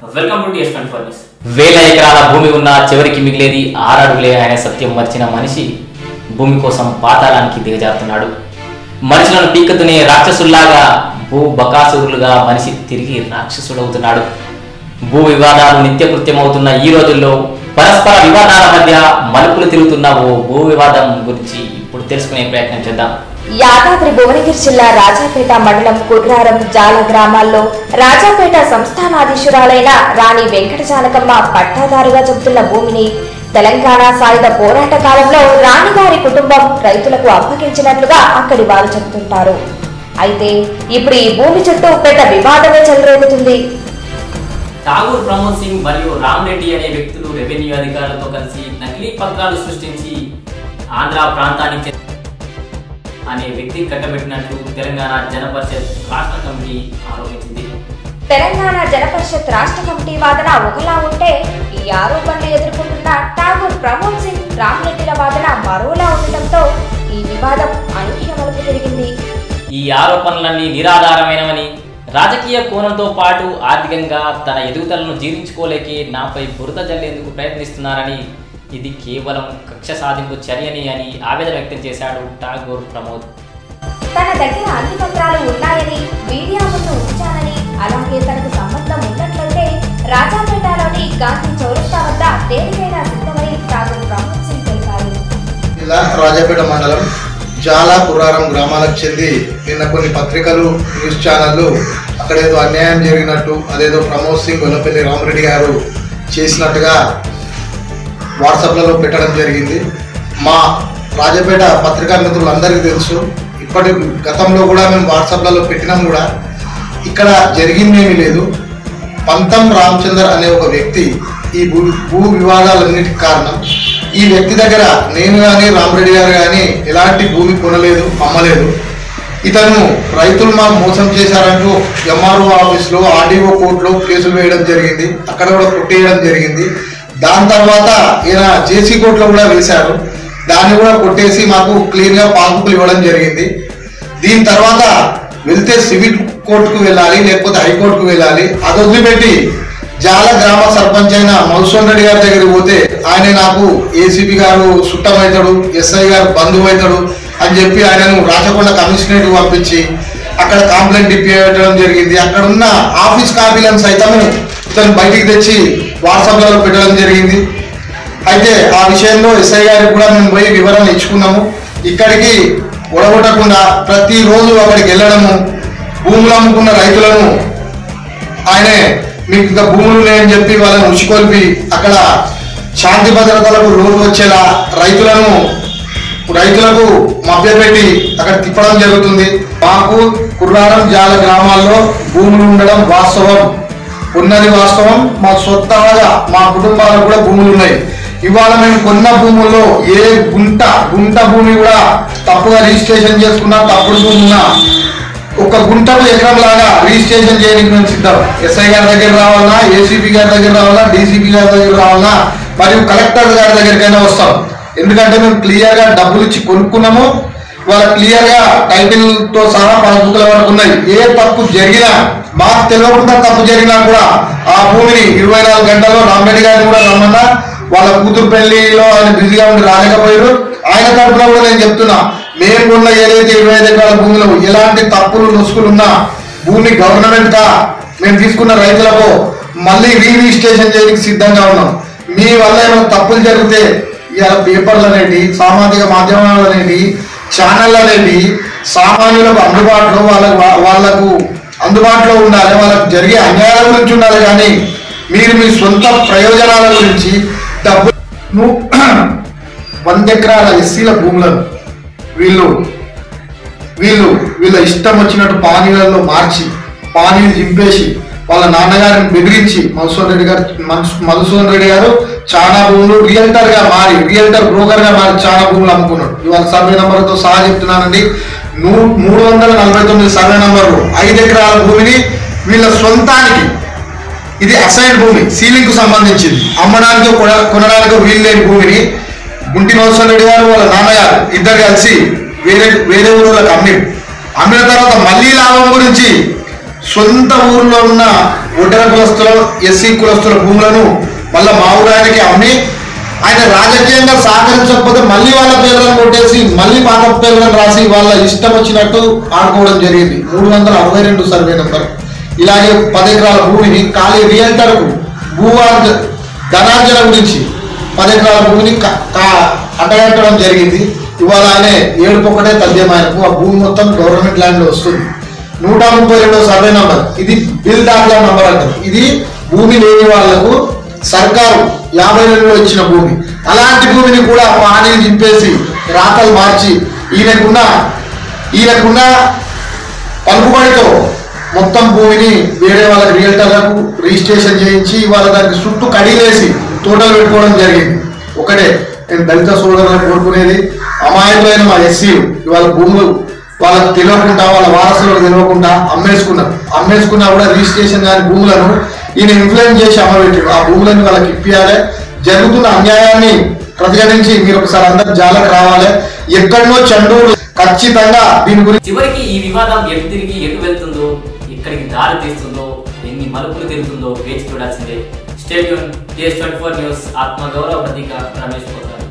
welcome to DS twenty four news వేల ఎకరాల భూమి ఉన్న చివరికి మిగిలేది ఆరడుగులే అనే సత్యం మర్చిన మనిషి భూమి కోసం పాతాళానికి దిగజారుతున్నాడు మనుషులను పీక్కుతునే రాక్షసుల్లాగా భూ బకాసురులుగా మనిషి తిరిగి రాక్షసుడవుతున్నాడు భూ వివాదాలు నిత్యకృత్యమవుతున్న ఈ రోజుల్లో పరస్పర వివాదాల మధ్య మలుపులు తిరుగుతున్న ఓ భూ వివాదం గురించి ఇప్పుడు తెలుసుకునే ప్రయత్నం చేద్దాం యాదాద్రి భువనగిరి జిల్లా రాజాపేట మండలం కుర్రారం జాల గ్రామాల్లో రాజాపేట సంస్థానాధీశురాలైన రాణి వెంకట జానకమ్మ పట్టాదారుగా చెబుతున్న భూమిని తెలంగాణ సాయుధ పోరాట కాలంలో రాణిగారి కుటుంబం రైతులకు అప్పగించినట్లుగా అక్కడి వారు చెబుతుంటారు అయితే ఇప్పుడు ఈ భూమి చుట్టూ పెద్ద వివాదమే చెలరేగుతుంది ఠాగూర్ ప్రమోద్ సింగ్ మరియు రామ్ రెడ్డి అనే వ్యక్తులు రెవెన్యూ అధికారులతో కలిసి నకిలీ పత్రాలు సృష్టించి ఆంధ్ర ప్రాంతానికి చెందిన అనే వ్యక్తి కట్టబెట్టినట్లు తెలంగాణ జనపరిషత్ రాష్ట్ర కమిటీ ఆరోపించింది తెలంగాణ జనపరిషత్ రాష్ట్ర కమిటీ వాదన ఒకలా ఉంటే ఈ ఆరోపణలు ఎదుర్కొంటున్న ఠాగూర్ ప్రమోద్ సింగ్ రామరెడ్డిల వాదన మరోలా ఉండటంతో ఈ వివాదం అనూహ్య మలుపు తిరిగింది ఈ ఆరోపణలన్నీ నిరాధారమైనవని రాజకీయ కోణంతో పాటు ఆర్థికంగా తన ఎదుగుదలను జీర్ణించుకోలేకే నాపై బురద జల్లేందుకు ప్రయత్నిస్తున్నారని ఇది కేవలం కక్ష సాధింపు చర్యని అని ఆవేదన వ్యక్తం చేశాడు ఠాగూర్ ప్రమోద్ తన దగ్గర అన్ని పత్రాలు ఉన్నాయని మీడియా ముందు ఉంచానని అలాగే తనకు సంబంధం ఉన్నట్లయితే రాజాపేటలోని గాంధీ చౌరస్తా వద్ద దేనికైనా సిద్ధమై ఠాగూర్ ప్రమోద్ సింగ్ తెలిపారు జిల్లా రాజాపేట మండలం జాలా పురారం గ్రామాలకు చెంది నిన్న కొన్ని పత్రికలు న్యూస్ ఛానళ్ళు అక్కడ ఏదో అన్యాయం జరిగినట్టు అదేదో ప్రమోద్ సింగ్ గొల్లపల్లి రామరెడ్డి గారు చేసినట్టుగా వాట్సాప్లలో పెట్టడం జరిగింది మా రాజపేట పత్రికా మిత్రులందరికీ తెలుసు ఇప్పటి గతంలో కూడా మేము వాట్సాప్లలో పెట్టినాం కూడా ఇక్కడ జరిగిందేమీ లేదు పంతం రామచందర్ అనే ఒక వ్యక్తి ఈ భూ భూ వివాదాలన్నిటికి కారణం ఈ వ్యక్తి దగ్గర నేను కానీ రామరెడ్డి గారు కానీ ఎలాంటి భూమి కొనలేదు అమ్మలేదు ఇతను రైతులు మాకు మోసం చేశారంటూ ఎంఆర్ఓ ఆఫీస్లో ఆర్డీఓ కోర్టులో కేసులు వేయడం జరిగింది అక్కడ కూడా కొట్టేయడం జరిగింది దాని తర్వాత ఈయన జేసీ కోర్టులో కూడా వేశారు దాన్ని కూడా కొట్టేసి మాకు క్లియర్గా పాస్బుక్లు ఇవ్వడం జరిగింది దీని తర్వాత వెళ్తే సివిల్ కోర్టుకు వెళ్ళాలి లేకపోతే హైకోర్టుకు వెళ్ళాలి అది వదిలిపెట్టి జాల గ్రామ సర్పంచ్ అయిన మధుసూన్ రెడ్డి గారి దగ్గరికి పోతే ఆయన నాకు ఏసీపీ గారు చుట్టమవుతాడు ఎస్ఐ గారు బంధువు అవుతాడు అని చెప్పి ఆయనను రాచకొండ కమిషనరేట్ పంపించి అక్కడ కంప్లైంట్ ఇప్పించడం జరిగింది అక్కడ ఉన్న ఆఫీస్ కాపీలను సైతము ఇతను బయటికి తెచ్చి వాట్సాప్లలో పెట్టడం జరిగింది అయితే ఆ విషయంలో ఎస్ఐ గారికి కూడా మేము పోయి వివరణ ఇచ్చుకున్నాము ఇక్కడికి ఒడగొట్టకుండా ప్రతిరోజు అక్కడికి వెళ్ళడము భూములు అమ్ముకున్న రైతులను ఆయనే మీకు ఇంకా భూములు లేని చెప్పి వాళ్ళని ఉచికొల్పి అక్కడ శాంతి భద్రతలకు లోటు వచ్చేలా రైతులను రైతులకు మభ్యపెట్టి అక్కడ తిప్పడం జరుగుతుంది మాకు కుర్రారం జాల గ్రామాల్లో భూములు ఉండడం వాస్తవం ఉన్నది వాస్తవం మా సొంతగా మా కుటుంబాలకు కూడా భూములు ఉన్నాయి ఇవాళ మేము కొన్న భూముల్లో ఏ గుంట గుంట భూమి కూడా తప్పుగా రిజిస్ట్రేషన్ చేసుకున్నా తప్పుడు భూమి ఉన్నా ఒక గుంటకు ఎకరం లాగా రిజిస్ట్రేషన్ చేయడానికి మేము సిద్ధం ఎస్ఐ గారి దగ్గర రావాలన్నా ఏసీపీ గారి దగ్గర రావాలన్నా డీసీపీ గారి దగ్గర రావాలన్నా మరియు కలెక్టర్ గారి దగ్గరికైనా వస్తాం ఎందుకంటే మేము క్లియర్ గా డబ్బులు ఇచ్చి కొనుక్కున్నాము వాళ్ళ క్లియర్ గా టైటిల్ తో సహా పాస్బుక్ల వరకు ఉన్నాయి ఏ తప్పు జరిగినా మాకు తెలియకుండా తప్పు జరిగినా కూడా ఆ భూమిని ఇరవై నాలుగు గంటల్లో రామరెడ్డి గారిని కూడా రమ్మన్నా వాళ్ళ కూతురు పెళ్లిలో ఆయన బిజీగా ఉండి రాలేకపోయారు ఆయన తరఫున కూడా నేను చెప్తున్నా మేము కొన్న ఏదైతే ఇరవై ఐదు ఎకరాల భూమిలో ఎలాంటి తప్పులు నొసుకులు ఉన్నా భూమి గవర్నమెంట్ గా మేము తీసుకున్న రైతులకు మళ్ళీ రీ రిజిస్ట్రేషన్ చేయడానికి సిద్ధంగా ఉన్నాం మీ వల్ల ఏమైనా తప్పులు జరిగితే ఇవాళ పేపర్లు అనేటి సామాజిక మాధ్యమాలు అనేటి ఛానళ్ళు అనేటి సామాన్యులకు అందుబాటులో వాళ్ళకు వాళ్ళకు అందుబాటులో ఉండాలి వాళ్ళకు జరిగే అన్యాయాల గురించి ఉండాలి కానీ మీరు మీ సొంత ప్రయోజనాల గురించి డబ్బు ను- వంద ఎకరాల ఎస్సీల భూములను వీళ్ళు వీళ్ళు వీళ్ళ ఇష్టం వచ్చినట్టు పానీలలో మార్చి పానీలు చింపేసి వాళ్ళ నాన్నగారిని బెదిరించి మధుసూన్ రెడ్డి గారు మధు- మధుసూదన్ రెడ్డి గారు చాలా భూములు రియల్టర్ గా మారి రియల్టర్ బ్రోకర్ గా మారి చాలా భూములు అమ్ముకున్నాడు ఇవాళ సర్వే నంబర్తో సహా చెప్తున్నానండి నూ మూడు వందల నలభై తొమ్మిది సర్వే నంబర్లు ఐదు ఎకరాల భూమిని వీళ్ళ సొంతానికి ఇది అసైన్ భూమి సీలింగ్ కు సంబంధించింది అమ్మడానికి కొన- కొనడానికి వీలు లేని భూమిని గుంటి మధుసూదన్ రెడ్డి గారు వాళ్ళ నాన్నగారు ఇద్దరు కలిసి వేరే వేరే ఊళ్ళకి అమ్మి అమ్మిన తర్వాత మళ్ళీ లాభం గురించి సొంత ఊర్లో ఉన్న ఒడ్డర కులస్తుల ఎస్సీ కులస్తుల భూములను మళ్ళా మావురాయనకి అమ్మి ఆయన రాజకీయంగా సహకరించకపోతే మళ్ళీ వాళ్ళ పేర్లను కొట్టేసి మళ్ళీ పాత పేర్లను రాసి వాళ్ళ ఇష్టం వచ్చినట్టు ఆడుకోవడం జరిగింది మూడు వందల అరవై రెండు సర్వే నెంబర్ ఇలాగే పది ఎకరాల భూమిని ఖాళీ రియల్టర్కు భూవార్జ ధనార్జన గురించి పది ఎకరాల భూమిని క- కా- అంటగట్టడం జరిగింది ఇవాళ ఆయన ఏడుపు ఒకటే తథ్యం ఆయనకు ఆ భూమి మొత్తం గవర్నమెంట్ ల్యాండ్ లో వస్తుంది నూట ముప్పై రెండో సర్వే నంబర్ ఇది బిల్ దాఖలా నంబర్ అంటారు ఇది భూమి లేని వాళ్లకు సర్కారు యాభై నెలలో ఇచ్చిన భూమి అలాంటి భూమిని కూడా పానీని దింపేసి రాతలు మార్చి ఈయనకున్న ఈయనకున్న పలుకుబడితో మొత్తం భూమిని వేరే వాళ్ళకి రియల్టర్లకు రిజిస్ట్రేషన్ చేయించి వాళ్ళ దానికి చుట్టూ కడిలేసి తోటలు పెట్టుకోవడం జరిగింది ఒకటే నేను దళిత సోదరులకు కోరుకునేది అమాయకులైన మా ఎస్సీలు ఇవాళ భూములు వాళ్ళకి తెలియకుండా వాళ్ళ వారసులకు తెలియకుండా అమ్మేసుకున్నారు అమ్మేసుకున్నా కూడా రిజిస్ట్రేషన్ కాని భూములను ఈయన ఇన్ఫ్లుయెన్స్ చేసి అమ్మబెట్టాడు ఆ భూములను వాళ్ళకి ఇప్పియాలి జరుగుతున్న అన్యాయాన్ని ప్రతిఘటించి మీరు ఒకసారి అందరు జాలకు రావాలి ఎక్కడనో చండూరు ఖచ్చితంగా దీని గురించి చివరికి ఈ వివాదం ఎటు తిరిగి ఎటు వెళ్తుందో ఎక్కడికి దారి తీస్తుందో ఎన్ని మలుపులు తిరుగుతుందో వేచి చూడాల్సిందే stadium TS twenty four news ఆత్మగౌరవ ప్రతీక రమేష్ పోతారు